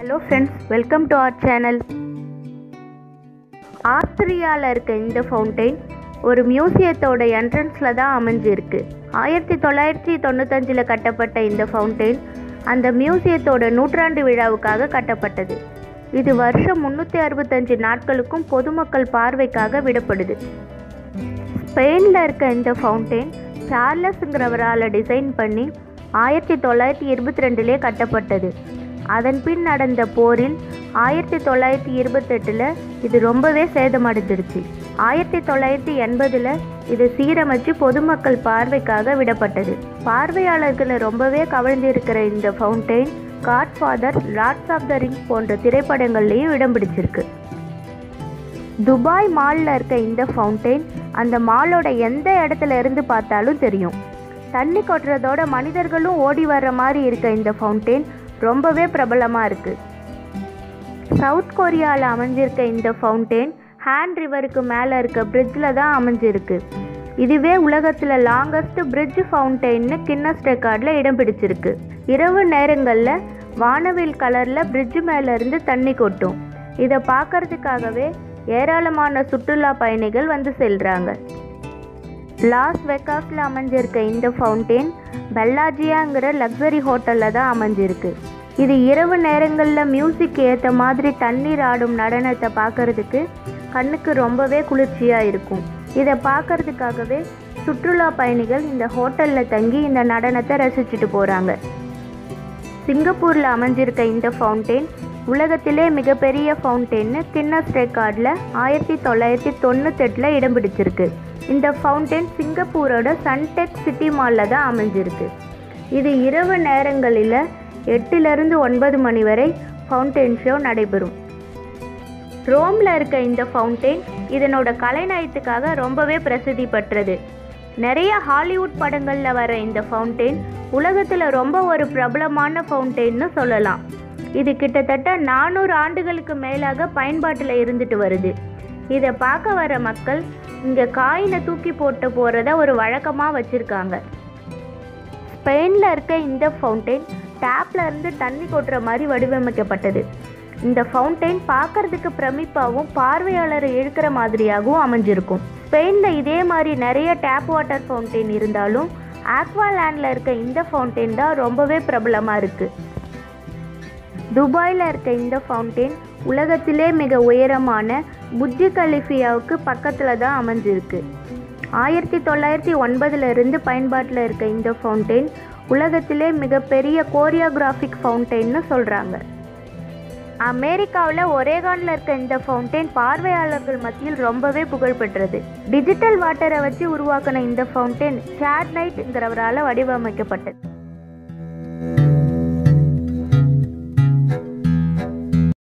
hello friends welcome to our channel ஆஸ்திரியாவில் இருக்க இந்த ஃபவுண்டைன் ஒரு மியூசியத்தோட என்ட்ரன்ஸில் தான் அமைஞ்சிருக்கு ஆயிரத்தி தொள்ளாயிரத்தி தொண்ணூத்தஞ்சில் கட்டப்பட்ட இந்த ஃபவுண்டைன் அந்த மியூசியத்தோட நூற்றாண்டு விழாவுக்காக கட்டப்பட்டது இது வருஷம் முந்நூற்றி அறுபத்தஞ்சு நாட்களுக்கும் பொதுமக்கள் பார்வைக்காக விடப்படுது ஸ்பெயினில் இருக்க இந்த ஃபவுண்டைன் சார்லஸுங்கிறவரால் டிசைன் பண்ணி ஆயிரத்தி தொள்ளாயிரத்தி இருபத்தி ரெண்டுலே கட்டப்பட்டது அதன் பின் நடந்த போரில் ஆயிரத்தி தொள்ளாயிரத்தி இருபத்தெட்டில் இது ரொம்பவே சேதமடைஞ்சிடுச்சு ஆயிரத்தி தொள்ளாயிரத்தி எண்பதில் இது சீரமைச்சு பொதுமக்கள் பார்வைக்காக விடப்பட்டது பார்வையாளர்களை ரொம்பவே கவர்ந்திருக்கிற இந்த fountain Godfather Lords of the Ring போன்ற திரைப்படங்கள்லேயும் இடம் பிடிச்சிருக்கு துபாய் மாலில் இருக்க இந்த ஃபவுண்டைன் அந்த மாலோட எந்த இடத்துல இருந்து பார்த்தாலும் தெரியும் தண்ணி கொட்டுறதோட மனிதர்களும் ஓடி வர்ற மாதிரி இருக்க இந்த ஃபவுண்டைன் ரொம்பவே பிரபலமாக இருக்குது சவுத் கொரியாவில் அமைஞ்சிருக்க இந்த ஃபவுண்டைன் ஹேண்ட் ரிவருக்கு மேலே இருக்க பிரிட்ஜில் தான் அமைஞ்சிருக்கு இதுவே உலகத்தில் லாங்கஸ்ட் பிரிட்ஜ் ஃபவுண்டைன்னு கின்னஸ் ரெக்கார்டில் இடம் பிடிச்சிருக்கு இரவு நேரங்களில் வானவில் கலரில் பிரிட்ஜ் மேலேருந்து தண்ணி கொட்டும் இதை பார்க்கறதுக்காகவே ஏராளமான சுற்றுலா பயணிகள் வந்து செல்கிறாங்க லாஸ் வெக்காஸில் அமைஞ்சிருக்க இந்த ஃபவுண்டைன் பெல்லாஜியாங்கிற லக்ஸரி ஹோட்டலில் தான் அமைஞ்சிருக்கு இது இரவு நேரங்களில் மியூசிக் ஏற்ற மாதிரி தண்ணீர் ஆடும் நடனத்தை பார்க்கறதுக்கு கண்ணுக்கு ரொம்பவே குளிர்ச்சியாக இருக்கும் இதை பார்க்கறதுக்காகவே சுற்றுலா பயணிகள் இந்த ஹோட்டலில் தங்கி இந்த நடனத்தை ரசிச்சுட்டு போகிறாங்க சிங்கப்பூரில் அமைஞ்சிருக்க இந்த ஃபவுண்டைன் உலகத்திலே மிகப்பெரிய ஃபவுண்டைன்னு கின்னஸ் ரெக்கார்டில் ஆயிரத்தி தொள்ளாயிரத்தி தொண்ணூத்தெட்டில் இடம் பிடிச்சிருக்கு இந்த ஃபவுண்டைன் சிங்கப்பூரோட சன்டெக் சிட்டி மாலில் தான் அமைஞ்சிருக்கு இது இரவு நேரங்களில் எட்டுலேருந்து ஒன்பது மணி வரை ஃபவுண்டைன் ஷோ நடைபெறும் ரோமில் இருக்க இந்த ஃபவுண்டைன் இதனோட கலைநயத்துக்காக ரொம்பவே பிரசித்தி பெற்றது நிறைய ஹாலிவுட் படங்களில் வர இந்த ஃபவுண்டைன் உலகத்தில் ரொம்ப ஒரு பிரபலமான ஃபவுண்டைன்னு சொல்லலாம் இது கிட்டத்தட்ட நானூறு ஆண்டுகளுக்கு மேலாக பயன்பாட்டில் இருந்துட்டு வருது இதை பார்க்க வர மக்கள் இங்கே காயினை தூக்கி போட்டு போகிறத ஒரு வழக்கமாக வச்சுருக்காங்க ஸ்பெயினில் இருக்க இந்த ஃபவுண்டைன் டேப்ல இருந்து தண்ணி கொட்டுற மாதிரி வடிவமைக்கப்பட்டது இந்த ஃபவுண்டைன் பார்க்கறதுக்கு பிரமிப்பாகவும் பார்வையாளரை இழுக்கிற மாதிரியாகவும் அமைஞ்சிருக்கும் ஸ்பெயினில் இதே மாதிரி நிறைய டேப் வாட்டர் ஃபவுண்டைன் இருந்தாலும் ஆக்வாலேண்டில் இருக்க இந்த ஃபவுண்டைன் தான் ரொம்பவே பிரபலமாக இருக்குது துபாயில் இருக்க இந்த ஃபவுண்டைன் உலகத்திலே மிக உயரமான புஜ்ஜி கலிஃபியாவுக்கு பக்கத்தில் தான் அமைஞ்சிருக்கு ஆயிரத்தி தொள்ளாயிரத்தி ஒன்பதுலேருந்து பயன்பாட்டில் இருக்க இந்த ஃபவுண்டைன் உலகத்திலே மிகப்பெரிய கோரியோகிராஃபிக் ஃபவுண்டைன்னு சொல்கிறாங்க அமெரிக்காவில் ஒரேகானில் இருக்க இந்த ஃபவுண்டைன் பார்வையாளர்கள் மத்தியில் ரொம்பவே புகழ்பெற்றது டிஜிட்டல் வாட்டரை வச்சு உருவாக்கின இந்த ஃபவுண்டைன் சேட் நைட்ங்கிறவரால் வடிவமைக்கப்பட்டது